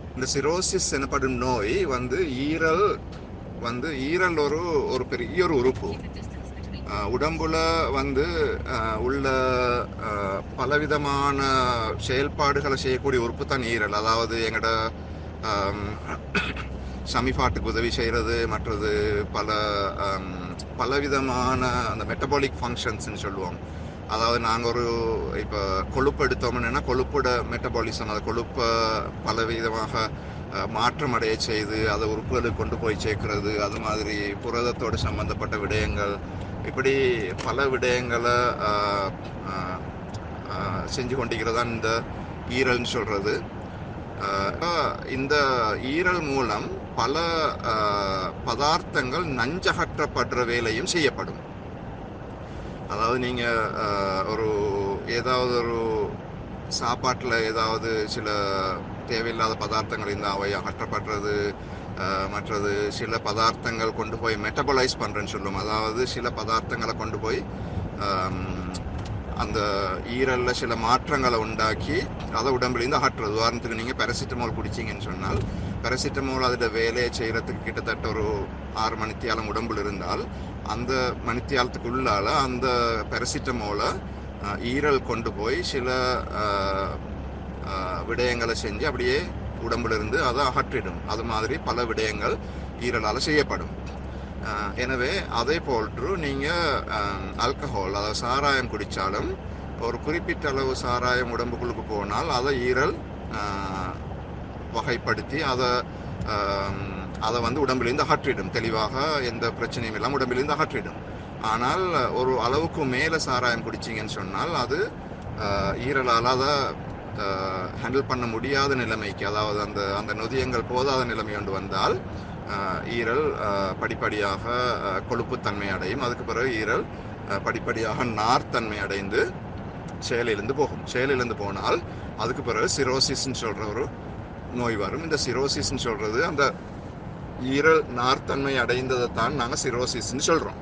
இந்த சிரோசிஸ் எனப்படும் நோய் வந்து ஈரல் வந்து ஈரல் ஒரு ஒரு பெரிய ஒரு உறுப்பு ஆஹ் உடம்புல வந்து ஆஹ் உள்ள ஆஹ் பலவிதமான செயல்பாடுகளை செய்யக்கூடிய உறுப்பு தான் ஈரல் அதாவது எங்கட ஆம், சமிபாட்டுக்கு உதவி செய்கிறது மற்றது பல ஆம், பலவிதமான அந்த மெட்டபாலிக் ஃபங்க்ஷன்ஸ்னு சொல்லுவோம் அதாவது நாங்கள் ஒரு இப்போ கொழுப்பு எடுத்தோம்னா கொழுப்போட மெட்டபாலிசம் அந்த கொழுப்பை பலவிதமாக அஹ், மாற்றம் அடைய செய்து அதை உறுப்புகளுக்கு கொண்டு போய் சேர்க்கிறது அது மாதிரி புரதத்தோடு சம்பந்தப்பட்ட விடயங்கள் இப்படி பல விடயங்களை அஹ், அஹ், அஹ், செஞ்சு கொண்டிருக்கிறதா இந்த ஈரல்னு சொல்றது அஹ், இந்த ஈரல் மூலம் பல அஹ், பதார்த்தங்கள் நஞ்சகற்றப்படுற வேலையும் செய்யப்படும் அதாவது நீங்க அஹ், ஒரு ஏதாவது ஒரு சாப்பாட்டில் ஏதாவது சில தேவையில்லாத பதார்த்தங்கள் இருந்தால் அவை அகற்றப்படுறது அஹ், மற்றது சில பதார்த்தங்கள் கொண்டு போய் மெட்டபலைஸ் பண்ணுறேன்னு சொல்லுவோம் அதாவது சில பதார்த்தங்களை கொண்டு போய் ஆம், அந்த ஈரல்ல சில மாற்றங்களை உண்டாக்கி அதை உடம்புலேருந்து அகற்றுறது உதாரணத்துக்கு நீங்கள் பேராசிட்டமால் குடிச்சீங்கன்னு சொன்னால் பேராசிட்டமால் அதோட வேலையை செய்கிறதுக்கு கிட்டத்தட்ட ஒரு ஆறு மணித்தியாலம் உடம்புல இருந்தால் அந்த மணித்தியாலத்துக்குள்ளால அந்த பேராசிட்டமோலை ஈரல் கொண்டு போய் சில அஹ், அஹ், விடயங்களை செஞ்சு அப்படியே உடம்புல இருந்து அதை அகற்றிடும் அது மாதிரி பல விடயங்கள் ஈரலால் செய்யப்படும் அஹ், எனவே அதே போன்று நீங்கள் ஆல்கஹால் அதாவது சாராயம் குடித்தாலும் ஒரு குறிப்பிட்ட அளவு சாராயம் உடம்புக்குள்ளுக்கு போனால் அதை ஈரல் அஹ், வகைப்படுத்தி அதை ஆம், அதை வந்து உடம்பிலிருந்து அகற்றிடும் தெளிவாக எந்த பிரச்சனையும் இல்லாமல் உடம்பிலிருந்து அகற்றிடும் ஆனால் ஒரு அளவுக்கு மேலே சாராயம் குடிச்சிங்கன்னு சொன்னால் அது ஆஹ், ஈரலால் அதை ஹேண்டில் பண்ண முடியாத நிலைமைக்கு அதாவது அந்த அந்த நொதியங்கள் போதாத நிலைமை கொண்டு வந்தால் ஆஹ், ஈரல் ஆஹ், படிப்படியாக ஆஹ், கொழுப்புத்தன்மை அடையும் அதுக்கு பிறகு ஈரல் ஆஹ், படிப்படியாக நார்த்தன்மை அடைந்து செயலிழந்து போகும் செயலிழந்து போனால் அதுக்கு பிறகு சிரோசிஸ்ன்னு சொல்ற ஒரு நோய் வரும் இந்த சிரோசிஸ்ன்னு சொல்றது அந்த ஈரல் நார்த்தன்மை அடைந்ததை தான் நாங்கள் சிரோசிஸ்ன்னு சொல்றோம்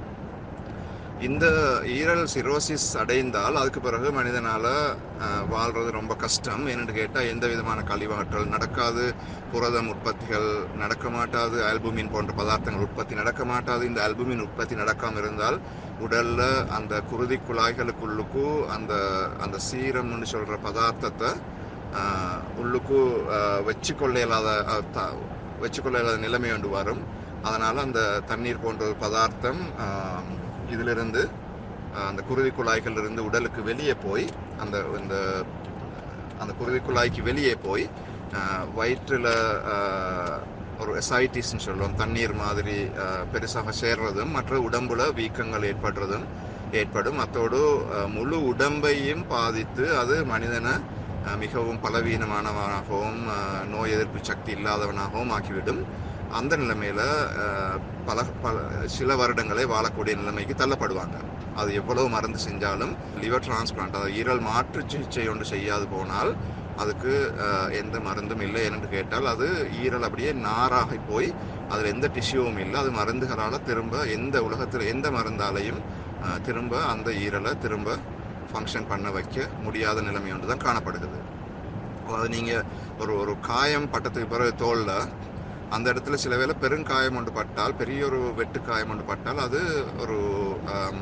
இந்த ஈரல் சிரோசிஸ் அடைந்தால் அதுக்கு பிறகு மனிதனால அஹ், வாழ்றது ரொம்ப கஷ்டம் என்னன்னு கேட்டால் எந்த விதமான கழிவாற்றல் நடக்காது புரதம் உற்பத்திகள் நடக்க மாட்டாது ஆல்புமின் போன்ற பதார்த்தங்கள் உற்பத்தி நடக்க மாட்டாது இந்த ஆல்புமின் உற்பத்தி நடக்காம இருந்தால் உடல்ல அந்த குருதி குழாய்களுக்குள்ளுக்கு அந்த அந்த சீரம்னு சொல்ற பதார்த்தத்தை ஆஹ், உள்ளுக்கு ஆஹ், வச்சுக்கொள்ள இயலாத அஹ், த- வச்சுக்கொள்ள இயலாத நிலைமை ஒன்று வரும் அதனால அந்த தண்ணீர் போன்ற ஒரு பதார்த்தம் ஆஹ், இதிலிருந்து ஆஹ், அந்த குருதி குழாய்கள் இருந்து உடலுக்கு வெளியே போய் அந்த இந்த அந்த குருதி குழாய்க்கு வெளியே போய் ஆஹ், வயிற்றுல ஆஹ், ஒரு எசைட்டிஸ்ன்னு சொல்லுவோம் தண்ணீர் மாதிரி ஆஹ், பெருசாக சேர்றதும் மற்ற உடம்புல வீக்கங்கள் ஏற்படுறதும் ஏற்படும் அத்தோடு ஆஹ், முழு உடம்பையும் பாதித்து அது மனிதனை ஆஹ், மிகவும் பலவீனமானவனாகவும் ஆஹ், நோய் எதிர்ப்பு சக்தி இல்லாதவனாகவும் ஆக்கிவிடும் அந்த நிலைமையில ஆஹ், பல பல சில வருடங்களே வாழக்கூடிய நிலைமைக்கு தள்ளப்படுவாங்க அது எவ்வளவு மருந்து செஞ்சாலும் லிவர் டிரான்ஸ்பிளான்ட் அதாவது ஈரல் மாற்று சிகிச்சை ஒன்று செய்யாது போனால் அதுக்கு ஆஹ், எந்த மருந்தும் இல்லை என்று கேட்டால் அது ஈரல் அப்படியே நாராகி போய் அதில் எந்த டிஷ்யூவும் இல்லை அது மருந்துகளால் திரும்ப எந்த உலகத்தில் எந்த மருந்தாலையும் ஆஹ், திரும்ப அந்த ஈரலை திரும்ப ஃபங்க்ஷன் பண்ண வைக்க முடியாத நிலைமை ஒன்று தான் காணப்படுகிறது அதாவது நீங்கள் ஒரு ஒரு காயம் பட்டத்துக்கு பிறகு தோல்ல அந்த இடத்துல சில வேளை பெருங்காயம் ஒன்று பட்டால் பெரிய ஒரு வெட்டு காயம் ஒன்று பட்டால் அது ஒரு ஆம்,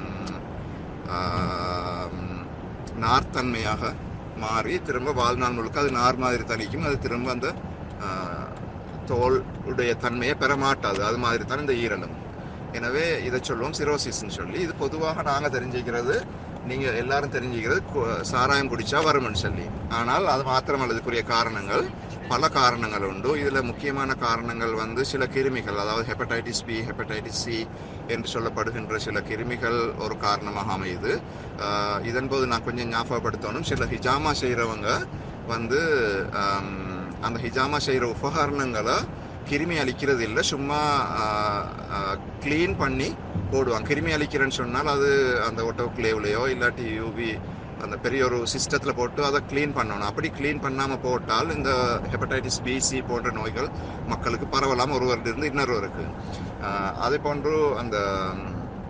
ஆம், நார்த்தன்மையாக மாறி திரும்ப வாழ்நாள் முழுக்க அது நார் மாதிரி தணிக்கும் அது திரும்ப அந்த ஆ, தோல் உடைய தன்மையை பெற மாட்டாது அது மாதிரி தான் இந்த ஈரலும் எனவே இதை சொல்லுவோம் சிரோசிஸ்ன்னு சொல்லி இது பொதுவாக நாங்கள் தெரிஞ்சுக்கிறது நீங்கள் எல்லாரும் தெரிஞ்சுக்கிறது கு- சாராயம் குடிச்சா வரும்னு சொல்லி ஆனால் அது மாத்திரமல்ல இதுக்குரிய காரணங்கள் பல காரணங்கள் உண்டு இதில் முக்கியமான காரணங்கள் வந்து சில கிருமிகள் அதாவது ஹெப்படைட்டிஸ் பி ஹெப்படைட்டிஸ் சி என்று சொல்லப்படுகின்ற சில கிருமிகள் ஒரு காரணமாக அமையுது ஆஹ் இதன்போது நான் கொஞ்சம் ஞாபகப்படுத்தணும் சில ஹிஜாமா செய்கிறவங்க வந்து ஆம், அந்த ஹிஜாமா செய்கிற உபகரணங்களை கிருமி அழிக்கிறது இல்லை சும்மா க்ளீன் பண்ணி போடுவாங்க கிருமி அழிக்கிறேன்னு சொன்னால் அது அந்த ஒட்டோ கிளேவ்லையோ இல்லாட்டி யூவி அந்த பெரிய ஒரு சிஸ்டத்தில் போட்டு அதை க்ளீன் பண்ணணும் அப்படி க்ளீன் பண்ணாமல் போட்டால் இந்த ஹெப்படைட்டிஸ் பிசி போன்ற நோய்கள் மக்களுக்கு பரவலாம் ஒருவரிலிருந்து இன்னொருவருக்கு ஆஹ் அதே போன்று அந்த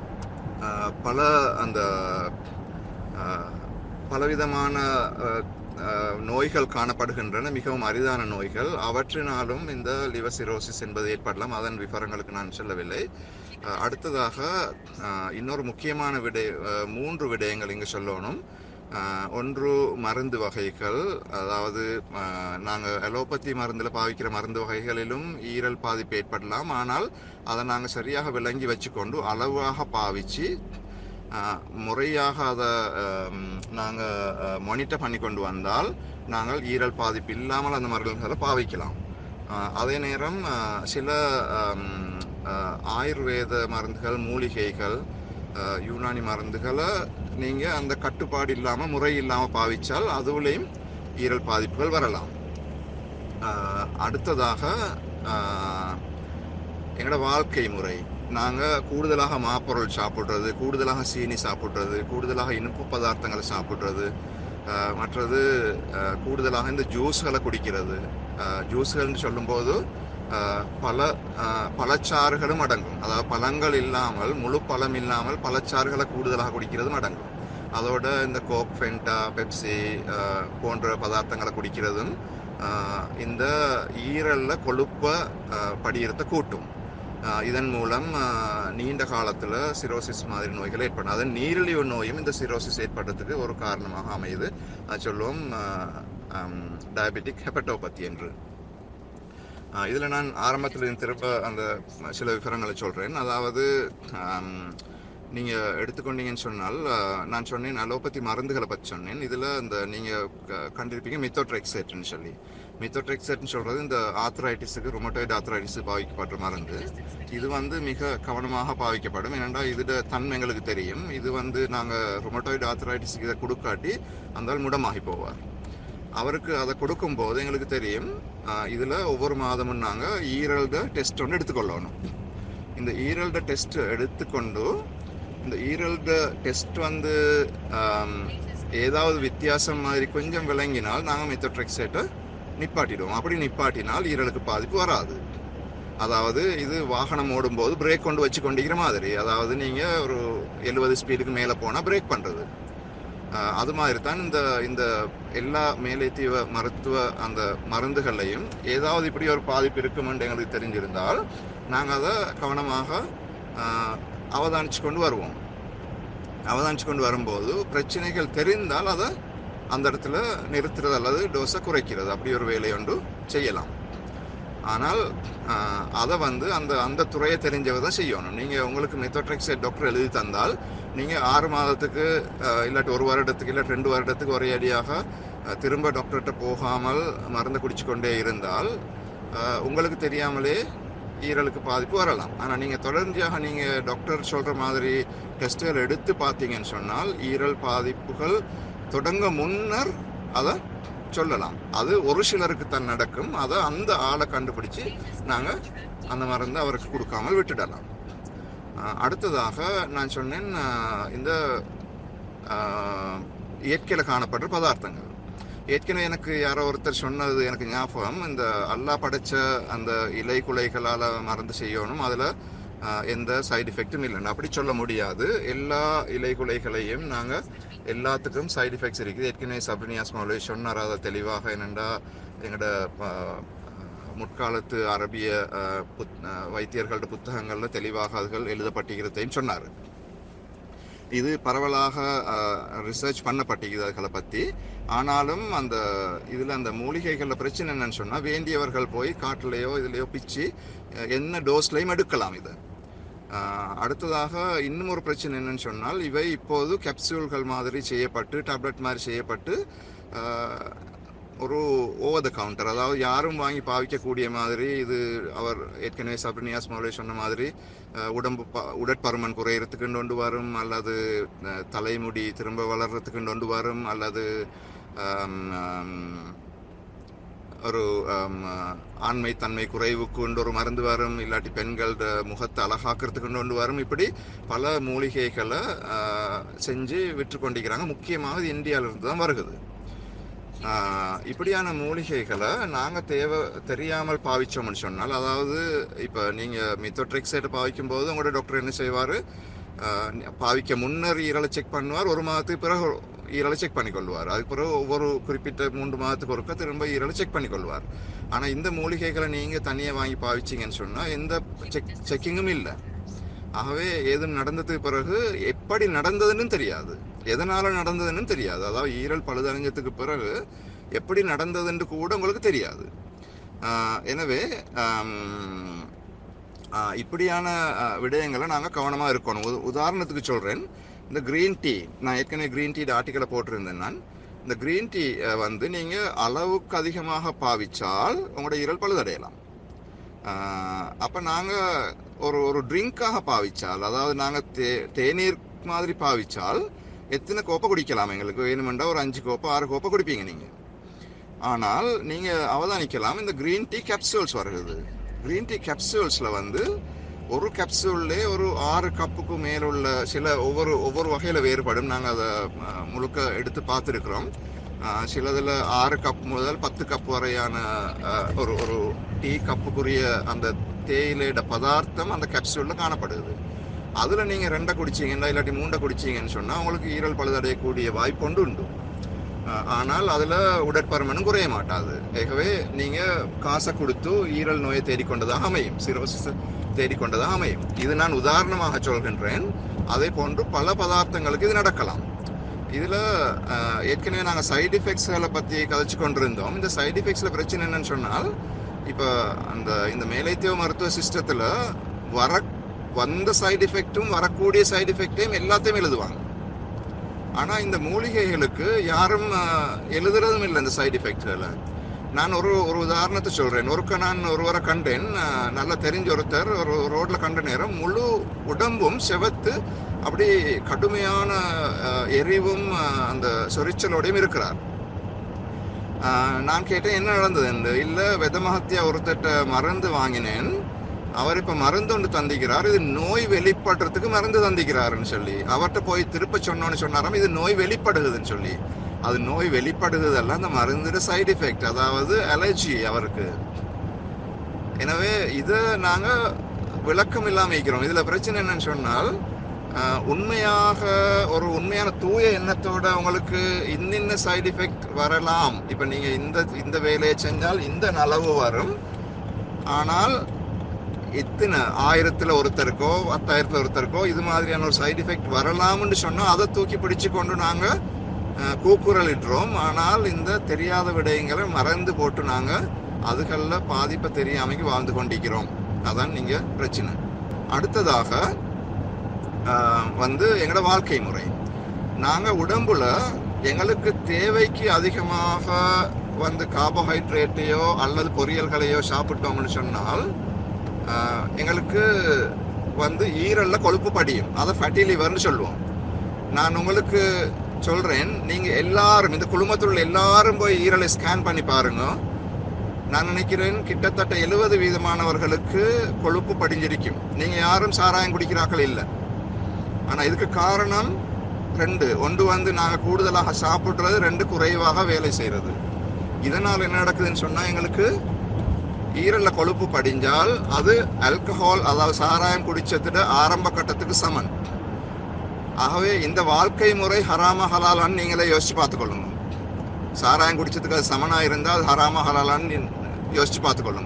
ஆஹ் பல அந்த ஆஹ் பலவிதமான ஆஹ் அஹ், நோய்கள் காணப்படுகின்றன மிகவும் அரிதான நோய்கள் அவற்றினாலும் இந்த லிவர் சிரோசிஸ் என்பது ஏற்படலாம் அதன் விவரங்களுக்கு நான் சொல்லவில்லை அஹ், அடுத்ததாக அஹ், இன்னொரு முக்கியமான விடய அஹ், மூன்று விடயங்கள் இங்கு சொல்லணும் அஹ், ஒன்று மருந்து வகைகள் அதாவது நாங்கள் அலோபதி மருந்தில் பாவிக்கிற மருந்து வகைகளிலும் ஈரல் பாதிப்பு ஏற்படலாம் ஆனால் அதை நாங்கள் சரியாக விளங்கி வச்சுக்கொண்டு அளவாக பாவிச்சு அஹ், முறையாக அதை நாங்கள் மானிட்டர் பண்ணி கொண்டு வந்தால் நாங்கள் ஈரல் பாதிப்பு இல்லாமல் அந்த மருந்துகளை பாவிக்கலாம் அஹ், அதே நேரம் அஹ், சில அம், அஹ், ஆயுர்வேத மருந்துகள் மூலிகைகள் அஹ், யூனானி மருந்துகளை நீங்கள் அந்த கட்டுப்பாடு இல்லாமல் முறை இல்லாமல் பாவிச்சால் அதுலேயும் ஈரல் பாதிப்புகள் வரலாம் அஹ், அடுத்ததாக அஹ், எங்களோட வாழ்க்கை முறை நாங்கள் கூடுதலாக மாப்பொருள் சாப்பிட்றது கூடுதலாக சீனி சாப்பிட்றது கூடுதலாக இனிப்பு பதார்த்தங்களை சாப்பிட்றது அஹ், மற்றது அஹ், கூடுதலாக இந்த ஜூஸ்களை குடிக்கிறது அஹ், ஜூஸ்கள்னு சொல்லும்போது அஹ், பல அஹ், பழச்சாறுகளும் அடங்கும் அதாவது பழங்கள் இல்லாமல் முழு பழம் இல்லாமல் பழச்சாறுகளை கூடுதலாக குடிக்கிறதும் அடங்கும் அதோட இந்த கோக் ஃபென்டா பெப்சி அஹ், போன்ற பதார்த்தங்களை குடிக்கிறதும் அஹ், இந்த ஈரல்ல கொழுப்ப அஹ், படியறத்தை கூட்டும் அஹ், இதன் மூலம் அஹ், நீண்ட காலத்தில் சிரோசிஸ் மாதிரி நோய்கள் ஏற்படும் அதன் நீரிழிவு நோயும் இந்த சிரோசிஸ் ஏற்படுறதுக்கு ஒரு காரணமாக அமையுது அது சொல்லுவோம் டயபெட்டிக் ஹெப்பட்டோபதி என்று அஹ், இதுல நான் ஆரம்பத்தில் திரும்ப அந்த சில விவரங்களை சொல்றேன் அதாவது ஆம், நீங்க எடுத்துக்கொண்டீங்கன்னு சொன்னால் அஹ், நான் சொன்னேன் அலோபதி மருந்துகளை பற்றி சொன்னேன் இதுல இந்த நீங்க க- கண்டிருப்பீங்க மித்தோட்ரெக்சேட்னு சொல்லி மித்தோட்ரெக்சேட்னு சொல்றது இந்த ஆத்ரைட்டிஸுக்கு ரொமட்டோய்டு ஆத்ரைட்டிஸ் பாவிக்கப்படுற மருந்து இது வந்து மிக கவனமாக பாவிக்கப்படும் ஏனென்றால் இதோட தன்மை எங்களுக்கு தெரியும் இது வந்து நாங்க ரொமட்டோய்டு ஆத்ரைட்டிஸுக்கு இதை கொடுக்காட்டி அந்த ஆள் முடமாகி போவார் அவருக்கு அதை கொடுக்கும்போது எங்களுக்கு தெரியும் ஆஹ், இதுல ஒவ்வொரு மாதமும் நாங்க ஈரல்ட டெஸ்ட் ஒன்று எடுத்துக்கொள்ளணும் இந்த ஈரல்ட டெஸ்ட் எடுத்துக்கொண்டு இந்த ஈரல்ட டெஸ்ட் வந்து ஆம், ஏதாவது வித்தியாசம் மாதிரி கொஞ்சம் விளங்கினால் நாங்கள் மெத்தட்ரெக்ஸேட்டை நிப்பாட்டிடுவோம் அப்படி நிப்பாட்டினால் ஈரலுக்கு பாதிப்பு வராது அதாவது இது வாகனம் ஓடும்போது பிரேக் கொண்டு வச்சு கொண்டிருக்கிற மாதிரி அதாவது நீங்க ஒரு எழுபது ஸ்பீடுக்கு மேலே போனால் பிரேக் பண்றது ஆஹ் அது மாதிரி தான் இந்த இந்த எல்லா மேலேத்தீவ மருத்துவ அந்த மருந்துகள்லையும் ஏதாவது இப்படி ஒரு பாதிப்பு இருக்குமென்று எங்களுக்கு தெரிஞ்சிருந்தால் நாங்கள் அதை கவனமாக ஆஹ், அவதானிச்சு கொண்டு வருவோம் அவதானிச்சு கொண்டு வரும்போது பிரச்சனைகள் தெரிந்தால் அதை அந்த இடத்துல நிறுத்துறது அல்லது டோஸை குறைக்கிறது அப்படி ஒரு வேலை ஒன்று செய்யலாம் ஆனால் ஆஹ், அதை வந்து அந்த அந்த துறையை தெரிஞ்சவ தான் செய்யணும் நீங்கள் உங்களுக்கு மெத்தோட்ரெக்ஸைட் டாக்டர் எழுதி தந்தால் நீங்கள் ஆறு மாதத்துக்கு ஆஹ், இல்லாட்டி ஒரு வருடத்துக்கு இல்லாட்டி ரெண்டு வருடத்துக்கு ஒரே அடியாக ஆஹ், திரும்ப டாக்டர்கிட்ட போகாமல் மருந்து குடிச்சு கொண்டே இருந்தால் ஆஹ், உங்களுக்கு தெரியாமலே ஈரலுக்கு பாதிப்பு வரலாம் ஆனால் நீங்கள் தொடர்ச்சியாக நீங்கள் டாக்டர் சொல்கிற மாதிரி டெஸ்ட்டுகள் எடுத்து பார்த்தீங்கன்னு சொன்னால் ஈரல் பாதிப்புகள் தொடங்க முன்னர் அதை சொல்லலாம் அது ஒரு சிலருக்கு தான் நடக்கும் அதை அந்த ஆளை கண்டுபிடிச்சு நாங்கள் அந்த மருந்து அவருக்கு கொடுக்காமல் விட்டுடலாம் ஆஹ் அடுத்ததாக நான் சொன்னேன் ஆஹ் இந்த ஆஹ், இயற்கையில் காணப்படுற பதார்த்தங்கள் ஏற்கனவே எனக்கு யாரோ ஒருத்தர் சொன்னது எனக்கு ஞாபகம் இந்த அல்லா படைச்ச அந்த இலை குலைகளால் மருந்து செய்யணும் அதில் எந்த சைடு எஃபெக்டும் இல்லைன்னு அப்படி சொல்ல முடியாது எல்லா இலை குலைகளையும் நாங்கள் எல்லாத்துக்கும் சைடு எஃபெக்ட்ஸ் இருக்குது ஏற்கனவே சப்ரினியாஸ் மௌலவி சொன்னார் அதை தெளிவாக என்னென்னா எங்களோட ப- முற்காலத்து அரபிய அஹ், புத் அஹ், வைத்தியர்களோட புத்தகங்களில் தெளிவாக அதுகள் எழுதப்பட்டிருக்கிறதையும் சொன்னார் இது பரவலாக ரிசர்ச் பண்ணப்பட்டிருக்குது அதுகளை பற்றி ஆனாலும் அந்த இதில் அந்த மூலிகைகளில் பிரச்சனை என்னன்னு சொன்னால் வேண்டியவர்கள் போய் காட்டுலையோ இதுலையோ பிச்சு அஹ், என்ன டோஸ்லையும் எடுக்கலாம் இது ஆஹ் அடுத்ததாக இன்னும் ஒரு பிரச்சனை என்னன்னு சொன்னால் இவை இப்போது கேப்சூல்கள் மாதிரி செய்யப்பட்டு டேப்லெட் மாதிரி செய்யப்பட்டு ஆஹ், ஒரு ஓவர் த கவுண்டர் அதாவது யாரும் வாங்கி பாவிக்கக்கூடிய மாதிரி இது அவர் ஏற்கனவே சப்ரினியாஸ் மௌலே சொன்ன மாதிரி ஆஹ், உடம்பு ப- உடற்பருமன் குறையறதுக்கு கொண்டு வரும் அல்லது ஆஹ், தலைமுடி திரும்ப வளர்றதுக்கு கொண்டு வரும் அல்லது ஆம், ஆம், ஒரு ஆம், ஆண்மை தன்மை குறைவுக்கு கொண்டு ஒரு மருந்து வரும் இல்லாட்டி பெண்களோட முகத்தை அழகாக்கிறதுக்கு கொண்டு வரும் இப்படி பல மூலிகைகளை ஆ, செஞ்சு விற்று கொண்டிருக்கிறாங்க முக்கியமாக இது இந்தியாவில இருந்து தான் வருகுது ஆ, இப்படியான மூலிகைகளை நாங்கள் தேவை தெரியாமல் பாவிச்சோம்னு சொன்னால் அதாவது இப்போ நீங்கள் மித்தோட்ரிக்ஸைட்டை பாவிக்கும் போது உங்களோட டாக்டர் என்ன செய்வார் அஹ், பாவிக்க முன்னர் ஈரலை செக் பண்ணுவார் ஒரு மாதத்துக்கு பிறகு ஈரலை செக் பண்ணி கொள்வார் அதுக்கு பிறகு ஒவ்வொரு குறிப்பிட்ட மூன்று மாதத்துக்கு ஒருக்க திரும்ப ஈரலை செக் பண்ணி கொள்வார் ஆனால் இந்த மூலிகைகளை நீங்கள் தனியாக வாங்கி பாவிச்சிங்கன்னு சொன்னால் எந்த செக் செக்கிங்கும் இல்லை ஆகவே ஏதும் நடந்ததுக்கு பிறகு எப்படி நடந்ததுன்னு தெரியாது எதனால நடந்ததுன்னு தெரியாது அதாவது ஈரல் பழுதடைஞ்சதுக்கு பிறகு எப்படி நடந்ததுன்னு கூட உங்களுக்கு தெரியாது ஆஹ் எனவே ஆம், ஆஹ் இப்படியான ஆஹ், விடயங்களை நாங்கள் கவனமாக இருக்கணும் உத- உதாரணத்துக்கு சொல்கிறேன் இந்த க்ரீன் டீ நான் ஏற்கனவே க்ரீன் டீ ஆர்டிக்கலை போட்டிருந்தேன் நான் இந்த க்ரீன் டீ வந்து நீங்கள் அளவுக்கு அதிகமாக பாவிச்சால் உங்களோட ஈரல் பழுதடையலாம் அப்போ நாங்கள் ஒரு ஒரு ட்ரிங்காக பாவிச்சால் அதாவது நாங்கள் தே தேநீர் மாதிரி பாவிச்சால் எத்தனை கோப்பை குடிக்கலாம் எங்களுக்கு வேணுமெண்டா ஒரு அஞ்சு கோப்பை ஆறு கோப்பை குடிப்பீங்க நீங்கள் ஆனால் நீங்கள் அவதானிக்கலாம் இந்த க்ரீன் டீ கேப்சூல்ஸ் வருகிறது க்ரீன் டீ கேப்சூல்ஸில் வந்து ஒரு கேப்சூல்லே ஒரு ஆறு கப்புக்கு மேலுள்ள சில ஒவ்வொரு ஒவ்வொரு வகையில் வேறுபடும் நாங்கள் அதை அஹ், முழுக்க எடுத்து பார்த்துருக்குறோம் சிலதில் ஆறு கப் முதல் பத்து கப் வரையான அஹ், ஒரு ஒரு டீ கப்புக்குரிய அந்த தேயிலையோட பதார்த்தம் அந்த கேப்சூலில் காணப்படுது அதில் நீங்கள் ரெண்டை குடிச்சீங்கன்னா இல்லாட்டி மூண்டை குடிச்சீங்கன்னு சொன்னால் உங்களுக்கு ஈரல் பழுதடையக்கூடிய வாய்ப்பு உண்டு அஹ் ஆனால் அதில் உடற்பருமனும் குறைய மாட்டாது ஆகவே நீங்கள் காசை கொடுத்து ஈரல் நோயை தேடிக்கொண்டதாக அமையும் சிரோசிஸ் தேடிக்கொண்டதாக அமையும் இது நான் உதாரணமாக சொல்கின்றேன் அதே போன்று பல பதார்த்தங்களுக்கு இது நடக்கலாம் இதில் ஏற்கனவே நாங்கள் சைடு எஃபெக்ட்ஸ்களை பற்றி கதைச்சு கொண்டிருந்தோம் இந்த சைடு எஃபெக்ட்ஸில் பிரச்சனை என்னன்னு சொன்னால் இப்போ அந்த இந்த மேலைத்தேவ மருத்துவ சிஸ்டத்தில் வர வந்த சைடு எஃபெக்ட்டும் வரக்கூடிய சைடு எஃபெக்டையும் எல்லாத்தையும் எழுதுவாங்க ஆனா இந்த மூலிகைகளுக்கு யாரும் அஹ், எழுதுறதும் இல்லை இந்த சைடு எஃபெக்ட்களை நான் ஒரு ஒரு உதாரணத்தை சொல்றேன் ஒருக்க நான் ஒருவரை கண்டேன் அஹ், நல்லா தெரிஞ்ச ஒருத்தர் ஒரு ரோட்ல கண்ட நேரம் முழு உடம்பும் செவத்து அப்படி கடுமையான அஹ், எரிவும் அஹ், அந்த சொரிச்சலோடையும் இருக்கிறார் அஹ், நான் கேட்டேன் என்ன நடந்தது என்று இல்லை வெதமகத்தியா ஒருத்தட்ட மருந்து வாங்கினேன் அவர் இப்ப மருந்து ஒன்று தந்திக்கிறார் இது நோய் வெளிப்படுறதுக்கு மருந்து தந்திக்கிறாருன்னு சொல்லி அவர்கிட்ட போய் திருப்ப சொன்னோன்னு சொன்னாராம் இது நோய் வெளிப்படுகுதுன்னு சொல்லி அது நோய் வெளிப்படுகுதெல்லாம் அந்த மருந்தோட சைடு எஃபெக்ட் அதாவது அலர்ஜி அவருக்கு எனவே இதை நாங்க விளக்கம் இல்லாம இருக்கிறோம் இதுல பிரச்சனை என்னன்னு சொன்னால் ஆஹ், உண்மையாக ஒரு உண்மையான தூய எண்ணத்தோட உங்களுக்கு இன்னின்ன சைடு எஃபெக்ட் வரலாம் இப்ப நீங்க இந்த இந்த வேலையை செஞ்சால் இந்த நலவு வரும் ஆனால் இத்தனை ஆயிரத்துல ஒருத்தருக்கோ பத்தாயிரத்துல ஒருத்தருக்கோ இது மாதிரியான ஒரு சைடு எஃபெக்ட் வரலாம்னு சொன்னா அதை தூக்கி பிடிச்சு கொண்டு நாங்க அஹ், கூக்குரலிடுறோம் ஆனால் இந்த தெரியாத விடயங்களை மறந்து போட்டு நாங்க அதுகளில் பாதிப்பை தெரியாமைக்கு வாழ்ந்து கொண்டிருக்கிறோம் அதான் நீங்க பிரச்சனை அடுத்ததாக அஹ், வந்து எங்களோட வாழ்க்கை முறை நாங்க உடம்புல எங்களுக்கு தேவைக்கு அதிகமாக வந்து கார்போஹைட்ரேட்டையோ அல்லது பொரியல்களையோ சாப்பிட்டோம்னு சொன்னால் ஆஹ் எங்களுக்கு வந்து ஈரல்ல கொழுப்பு படியும் அதை ஃபேட்டி லிவர்னு சொல்லுவோம் நான் உங்களுக்கு சொல்றேன் நீங்க எல்லாரும் இந்த குழுமத்தில் உள்ள எல்லாரும் போய் ஈரலை ஸ்கேன் பண்ணி பாருங்க நான் நினைக்கிறேன் கிட்டத்தட்ட எழுபது வீதமானவர்களுக்கு கொழுப்பு படிஞ்சிருக்கும் நீங்க யாரும் சாராயம் குடிக்கிறார்கள் இல்லை ஆனா இதுக்கு காரணம் ரெண்டு ஒன்று வந்து நாங்க கூடுதலாக சாப்பிடுறது ரெண்டு குறைவாக வேலை செய்யறது இதனால் என்ன நடக்குதுன்னு சொன்னா எங்களுக்கு ஈரல்ல கொழுப்பு படிஞ்சால் அது ஆல்கஹால் அதாவது சாராயம் குடிச்சதுட ஆரம்ப கட்டத்துக்கு சமன் ஆகவே இந்த வாழ்க்கை முறை ஹராம ஹலாலான்னு நீங்களே யோசிச்சு பார்த்துக்கொள்ளுங்க சாராயம் குடிச்சதுக்கு அது சமனா இருந்தால் அது ஹராம ஹலாலான்னு நீ- யோசிச்சு பார்த்துக்கொள்ளுங்க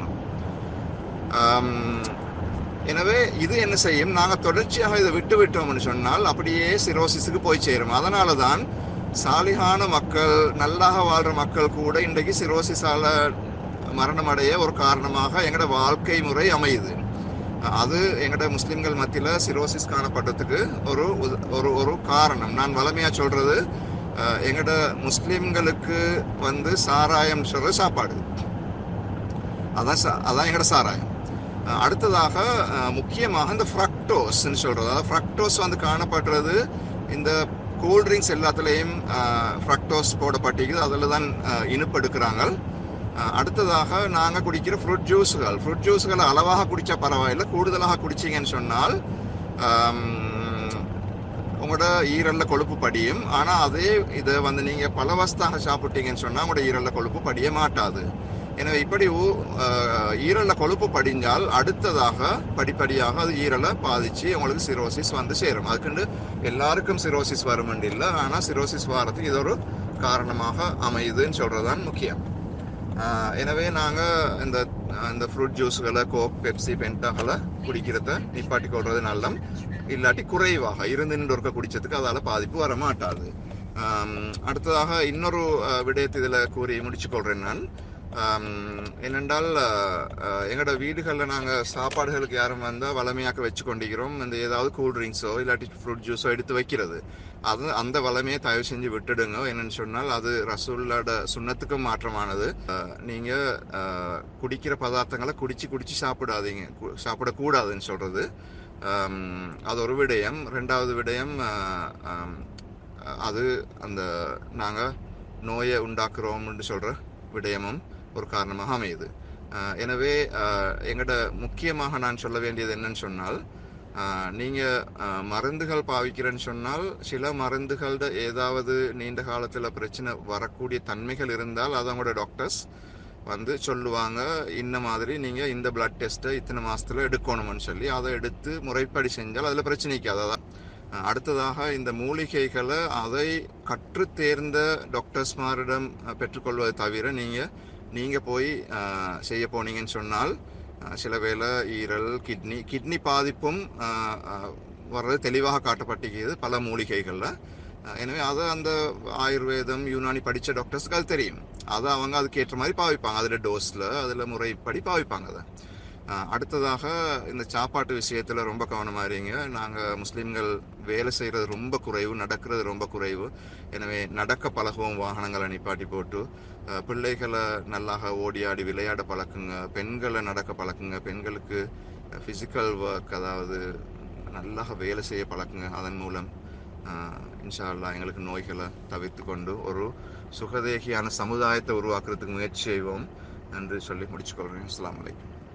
ஆம், எனவே இது என்ன செய்யும் நாங்க தொடர்ச்சியாக இதை விட்டு விட்டோம்னு சொன்னால் அப்படியே சிரோசிஸுக்கு போய் சேரும் அதனால தான் சாலிகான மக்கள் நல்லாக வாழ்ற மக்கள் கூட இன்றைக்கு சிரோசிஸால மரணம் அடைய ஒரு காரணமாக எங்களோட வாழ்க்கை முறை அமையுது அது எங்களோட முஸ்லிம்கள் மத்தியில சிரோசிஸ் காணப்பட்டதுக்கு ஒரு உத- ஒரு ஒரு காரணம் நான் வளமையா சொல்றது அஹ், எங்களோட முஸ்லிம்களுக்கு வந்து சாராயம் சொல்ற சாப்பாடு அதான் சா- அதான் எங்களோட சாராயம் அஹ், அடுத்ததாக அஹ், முக்கியமாக இந்த ஃப்ரக்டோஸ்ன்னு சொல்றது அதாவது ஃப்ரக்டோஸ் வந்து காணப்படுறது இந்த கூல் ட்ரிங்க்ஸ் எல்லாத்துலேயும் ஃப்ரக்டோஸ் போடப்பட்டிருக்குது அதில் தான் அஹ், இனிப்பு எடுக்கிறாங்க அஹ், அடுத்ததாக நாங்கள் குடிக்கிற ஃப்ரூட் ஜூஸுகள் ஃப்ரூட் ஜூஸுகளை அளவாக குடித்தா பரவாயில்லை கூடுதலாக குடிச்சிங்கன்னு சொன்னால் ஆம், உங்களோட ஈரல்ல கொழுப்பு படியும் ஆனால் அதே இதை வந்து நீங்கள் பலவஸ்தாக சாப்பிட்டீங்கன்னு சொன்னால் உங்களோட ஈரல்ல கொழுப்பு படிய மாட்டாது எனவே இப்படி ஊ- ஆஹ் ஈரல்ல கொழுப்பு படிஞ்சால் அடுத்ததாக படிப்படியாக அது ஈரலை பாதிச்சு உங்களுக்கு சிரோசிஸ் வந்து சேரும் அதுக்குண்டு எல்லாருக்கும் சிரோசிஸ் வரும் இல்லை ஆனால் சிரோசிஸ் வாரத்துக்கு இது ஒரு காரணமாக அமையுதுன்னு சொல்றதுதான் முக்கியம் ஆஹ் எனவே நாங்கள் இந்த இந்த ஃப்ரூட் ஜூஸ்களை கோக் பெப்சி பென்டாகளை குடிக்கிறத நிப்பாட்டி கொள்றது நல்லம் இல்லாட்டி குறைவாக இருந்து நின்று ஒருக்க குடிச்சதுக்கு அதால் பாதிப்பு வர மாட்டாது ஆம், அடுத்ததாக இன்னொரு அஹ், விடயத்தை இதில் கூறி முடிச்சு கொள்றேன் நான் ஆம், என்னென்றால் அஹ், அஹ், எங்களோட வீடுகளில் நாங்கள் சாப்பாடுகளுக்கு யாரும் வந்தால் வளமையாக்க வச்சு கொண்டிருக்கிறோம் இந்த ஏதாவது கூல் ட்ரிங்க்ஸோ இல்லாட்டி ஃப்ரூட் ஜூஸோ எடுத்து வைக்கிறது அது அந்த வளமையை தயவு செஞ்சு விட்டுடுங்க என்னன்னு சொன்னால் அது ரசூல்லோட சுண்ணத்துக்கும் மாற்றமானது அஹ், நீங்க அஹ், குடிக்கிற பதார்த்தங்களை குடிச்சு குடிச்சு சாப்பிடாதீங்க கு- சாப்பிடக்கூடாதுன்னு சொல்றது ஆம், அது ஒரு விடயம் ரெண்டாவது விடயம் அஹ், ஆம், அது அந்த நாங்க நோயை உண்டாக்குறோம்னு சொல்ற விடயமும் ஒரு காரணமாக அமையுது அஹ், எனவே அஹ், எங்கட முக்கியமாக நான் சொல்ல வேண்டியது என்னன்னு சொன்னால் ஆஹ் நீங்க ஆஹ் மருந்துகள் பாவிக்கிறேன்னு சொன்னால் சில மருந்துகளோட ஏதாவது நீண்ட காலத்துல பிரச்சனை வரக்கூடிய தன்மைகள் இருந்தால் அது அவங்களோட டாக்டர்ஸ் வந்து சொல்லுவாங்க இந்த மாதிரி நீங்க இந்த பிளட் டெஸ்ட்டை இத்தனை மாசத்துல எடுக்கணும்னு சொல்லி அதை எடுத்து முறைப்படி செஞ்சால் அதுல பிரச்சனைக்கு அதான் அடுத்ததாக இந்த மூலிகைகளை அதை கற்று தேர்ந்த டாக்டர்ஸ்மாரிடம் அஹ், பெற்றுக்கொள்வதை தவிர நீங்க நீங்க போய் ஆஹ், செய்ய போனீங்கன்னு சொன்னால் அஹ் சில வேளை ஈரல் கிட்னி கிட்னி பாதிப்பும் அஹ், அஹ், வர்றது தெளிவாக காட்டப்பட்டிருக்கிறது பல மூலிகைகளில் எனவே அதை அந்த ஆயுர்வேதம் யூனானி படித்த டாக்டர்ஸ்க்கு அது தெரியும் அதை அவங்க அதுக்கு ஏற்ற மாதிரி பாவிப்பாங்க அதில் டோஸில் அதில் முறைப்படி பாவிப்பாங்க அதை அஹ், அடுத்ததாக இந்த சாப்பாட்டு விஷயத்தில் ரொம்ப கவனமாக இருங்க நாங்கள் முஸ்லீம்கள் வேலை செய்கிறது ரொம்ப குறைவு நடக்கிறது ரொம்ப குறைவு எனவே நடக்க பழகுவோம் வாகனங்களை நிப்பாட்டி போட்டு அஹ், பிள்ளைகளை நல்லாக ஓடி ஆடி விளையாட பழக்குங்க பெண்களை நடக்க பழக்குங்க பெண்களுக்கு ஃபிசிக்கல் ஒர்க் அதாவது நல்லாக வேலை செய்ய பழக்குங்க அதன் மூலம் அஹ், இன்ஷா அல்லாஹ் எங்களுக்கு நோய்களை தவிர்த்து கொண்டு ஒரு சுகதேகியான சமுதாயத்தை உருவாக்குறதுக்கு முயற்சி செய்வோம் என்று சொல்லி முடிச்சுக்கொள்கிறேன் அஸ்ஸலாமு அலைக்கும்